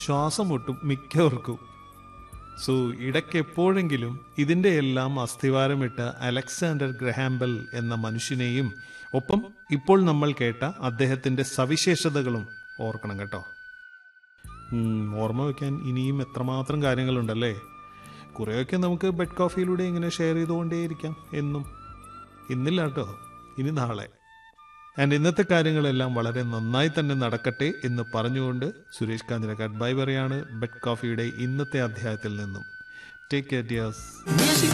ശ്വാസം മുട്ടും മിക്കവർക്കും സോ ഇടയ്ക്ക് എപ്പോഴെങ്കിലും ഇതിൻ്റെ എല്ലാം അസ്ഥിവാരമിട്ട അലക്സാണ്ടർ ഗ്രഹാംബൽ എന്ന മനുഷ്യനെയും ഒപ്പം ഇപ്പോൾ നമ്മൾ കേട്ട അദ്ദേഹത്തിൻ്റെ സവിശേഷതകളും ഓർക്കണം കേട്ടോ ഉം, ഓർമ്മ വയ്ക്കാൻ ഇനിയും എത്രമാത്രം കാര്യങ്ങളുണ്ടല്ലേ കുറേയൊക്കെ നമുക്ക് ബെഡ് കോഫിയിലൂടെ ഇങ്ങനെ ഷെയർ ചെയ്തുകൊണ്ടേയിരിക്കാം എന്നും ഇന്നില്ല കേട്ടോ ഇനി നാളെ ആൻഡ് ഇന്നത്തെ കാര്യങ്ങളെല്ലാം വളരെ നന്നായി തന്നെ നടക്കട്ടെ എന്ന് പറഞ്ഞുകൊണ്ട് സുരേഷ് കാഞ്ഞിരക്കാട് ബൈ പറയാണ് ബെഡ് കോഫിയുടെ ഇന്നത്തെ അധ്യായത്തിൽ നിന്നും ടേക്ക് കെയർ ഡിയേഴ്സ്